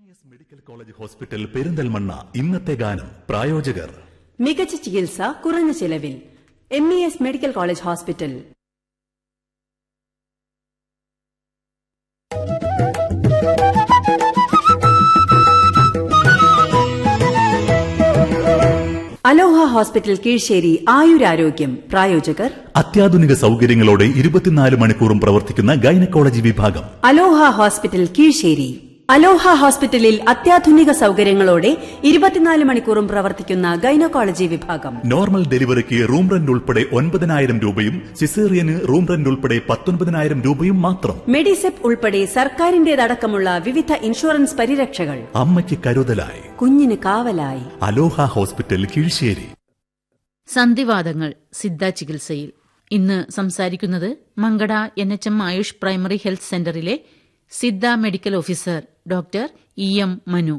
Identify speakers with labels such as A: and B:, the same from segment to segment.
A: medical college hospital Perinthalmanna ഇന്നത്തെ ഗാനം പ്രായോജകർ
B: മികച്ച ചികിത്സ കുറഞ്ഞ ചിലവിൽ M E S medical college hospital Aloha hospital Kizhissery ആയുരാരോഗ്യം പ്രായോജകർ
A: അത്യാധുനിക സൗകര്യങ്ങളോടെ ഇരുപത്തിനാല് മണിക്കൂറും പ്രവർത്തിക്കുന്ന ഗൈനക്കോളജി വിഭാഗം
B: അലോഹ ഹോസ്പിറ്റൽ കീഴ്ശ്ശേരി അലോഹ ഹോസ്പിറ്റലിൽ അത്യാധുനിക സൗകര്യങ്ങളോടെ ഇരുപത്തിനാല് മണിക്കൂറും പ്രവർത്തിക്കുന്ന ഗൈനക്കോളജി വിഭാഗം
A: നോർമൽ ഡെലിവറിക്ക് റൂം റെന്റ് ഉൾപ്പെടെ ഒൻപതിനായിരം രൂപയും സിസേറിയന് റൂം റെന്റ് ഉൾപ്പെടെ പത്തൊൻപതിനായിരം രൂപയും മാത്രം
B: മെഡിസെപ്പ് ഉൾപ്പെടെ സർക്കാരിന്റേതടക്കമുള്ള വിവിധ ഇൻഷുറൻസ് പരിരക്ഷകൾ
A: അമ്മയ്ക്ക് കരുതലായി
B: കുഞ്ഞിന് കാവലായി
A: അലോഹ ഹോസ്പിറ്റൽ കീഴ്ശ്ശേരി
C: സന്ധിവാദങ്ങൾ സിദ്ധ ചികിത്സയിൽ ഇന്ന് സംസാരിക്കുന്നത് Mankada N H M AYUSH primary health സെന്ററിലെ Siddha medical officer doctor E M Manu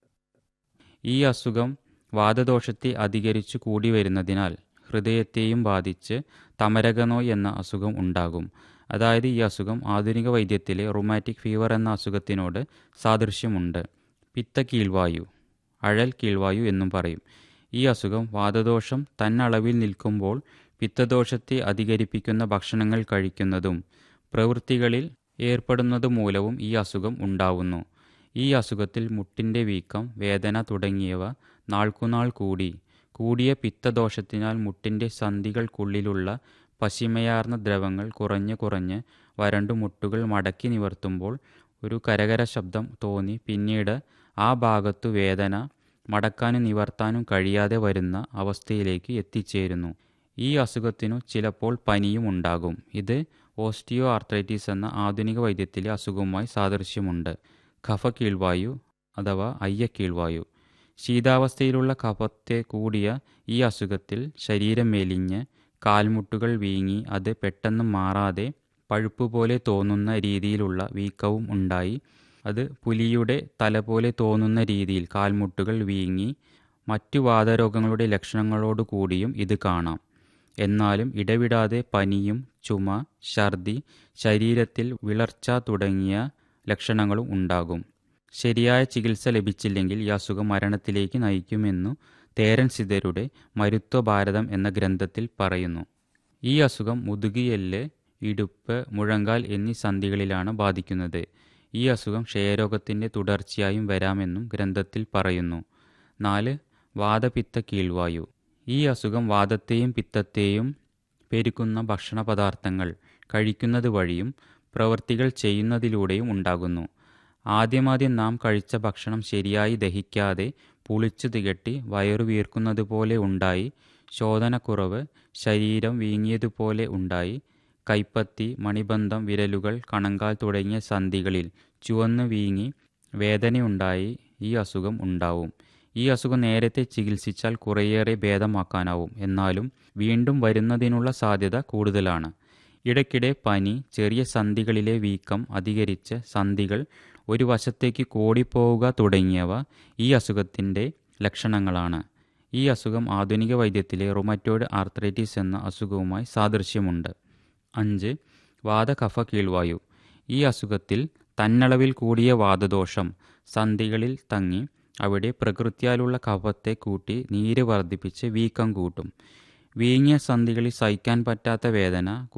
D: ഈ അസുഖം വാതദോഷത്തെ അധികരിച്ചു കൂടി വരുന്നതിനാൽ ഹൃദയത്തെയും ബാധിച്ച് തമരകനോയ് എന്ന അസുഖം ഉണ്ടാകും അതായത് ഈ അസുഖം ആധുനിക വൈദ്യത്തിലെ റൊമാറ്റിക് ഫീവർ എന്ന അസുഖത്തിനോട് സാദൃശ്യമുണ്ട് പിത്ത കീഴ്വായു അഴൽ കീഴ്വായു എന്നും പറയും ഈ അസുഖം വാതദോഷം തന്നളവിൽ നിൽക്കുമ്പോൾ പിത്തദോഷത്തെ അധികരിപ്പിക്കുന്ന ഭക്ഷണങ്ങൾ കഴിക്കുന്നതും പ്രവൃത്തികളിൽ ഏർപ്പെടുന്നത് മൂലവും ഈ അസുഖം ഉണ്ടാവുന്നു ഈ അസുഖത്തിൽ മുട്ടിൻ്റെ വീക്കം വേദന തുടങ്ങിയവ നാൾക്കുനാൾ കൂടി കൂടിയ പിത്തദോഷത്തിനാൽ മുട്ടിൻ്റെ സന്ധികൾക്കുള്ളിലുള്ള പശിമയാർന്ന ദ്രവങ്ങൾ കുറഞ്ഞ് കുറഞ്ഞ് വരണ്ടു മുട്ടുകൾ മടക്കി നിവർത്തുമ്പോൾ ഒരു കരകര ശബ്ദം തോന്നി പിന്നീട് ആ ഭാഗത്തു വേദന മടക്കാനും നിവർത്താനും കഴിയാതെ വരുന്ന അവസ്ഥയിലേക്ക് എത്തിച്ചേരുന്നു ഈ അസുഖത്തിനു ചിലപ്പോൾ പനിയും ഉണ്ടാകും ഇത് ഓസ്റ്റിയോ ആർത്രൈറ്റിസ് എന്ന ആധുനിക വൈദ്യത്തിലെ അസുഖവുമായി സാദൃശ്യമുണ്ട് കഫ കീഴ്വായു അഥവാ അയ്യ കീഴ്വായു ശീതാവസ്ഥയിലുള്ള കഫത്തെ കൂടിയ ഈ അസുഖത്തിൽ ശരീരം മെലിഞ്ഞ് കാൽമുട്ടുകൾ വീങ്ങി അത് പെട്ടെന്ന് മാറാതെ പഴുപ്പ് പോലെ തോന്നുന്ന രീതിയിലുള്ള വീക്കവും ഉണ്ടായി അത് പുലിയുടെ തല പോലെ തോന്നുന്ന രീതിയിൽ കാൽമുട്ടുകൾ വീങ്ങി മറ്റു വാതരോഗങ്ങളുടെ ലക്ഷണങ്ങളോടു കൂടിയും ഇത് കാണാം എന്നാലും ഇടവിടാതെ പനിയും ചുമ ഛർദി ശരീരത്തിൽ വിളർച്ച തുടങ്ങിയ ലക്ഷണങ്ങളും ഉണ്ടാകും ശരിയായ ചികിത്സ ലഭിച്ചില്ലെങ്കിൽ ഈ അസുഖം മരണത്തിലേക്ക് നയിക്കുമെന്നു തേരൻ സിതരുടെ മരുത്വ ഭാരതം എന്ന ഗ്രന്ഥത്തിൽ പറയുന്നു ഈ അസുഖം മുതുകിയെല്ല് ഇടുപ്പ് മുഴങ്കാൽ എന്നീ സന്ധികളിലാണ് ബാധിക്കുന്നത് ഈ അസുഖം ക്ഷയരോഗത്തിൻ്റെ തുടർച്ചയായും വരാമെന്നും ഗ്രന്ഥത്തിൽ പറയുന്നു നാല് വാദപിത്ത കീഴ്വായു ഈ അസുഖം വാദത്തെയും പിത്തത്തെയും പെരുക്കുന്ന ഭക്ഷണ പദാർത്ഥങ്ങൾ കഴിക്കുന്നത് വഴിയും പ്രവൃത്തികൾ ചെയ്യുന്നതിലൂടെയും ഉണ്ടാകുന്നു ആദ്യമാദ്യം നാം കഴിച്ച ഭക്ഷണം ശരിയായി ദഹിക്കാതെ പുളിച്ചു തികട്ടി വയറു വീർക്കുന്നത് പോലെ ഉണ്ടായി ശോധനക്കുറവ് ശരീരം വീങ്ങിയതുപോലെ ഉണ്ടായി കൈപ്പത്തി മണിബന്ധം വിരലുകൾ കണങ്കാൽ തുടങ്ങിയ സന്ധികളിൽ ചുവന്ന് വീങ്ങി വേദനയുണ്ടായി ഈ അസുഖം ഉണ്ടാവും ഈ അസുഖം നേരത്തെ ചികിത്സിച്ചാൽ കുറേയേറെ ഭേദമാക്കാനാവും എന്നാലും വീണ്ടും വരുന്നതിനുള്ള സാധ്യത കൂടുതലാണ് ഇടയ്ക്കിടെ പനി ചെറിയ സന്ധികളിലെ വീക്കം അധികരിച്ച് സന്ധികൾ ഒരു വശത്തേക്ക് കോടിപ്പോവുക തുടങ്ങിയവ ഈ അസുഖത്തിൻ്റെ ലക്ഷണങ്ങളാണ് ഈ അസുഖം ആധുനിക വൈദ്യത്തിലെ റൊമറ്റോയിഡ് ആർത്രൈറ്റിസ് എന്ന അസുഖവുമായി സാദൃശ്യമുണ്ട് അഞ്ച് വാദകഫ കീഴ്വായു ഈ അസുഖത്തിൽ തന്നളവിൽ കൂടിയ വാതദോഷം സന്ധികളിൽ തങ്ങി അവിടെ പ്രകൃത്യാലുള്ള കഫത്തെ കൂട്ടി നീര് വർദ്ധിപ്പിച്ച് വീക്കം കൂട്ടും വീങ്ങിയ സന്ധികളിൽ സഹിക്കാൻ പറ്റാത്ത വേദന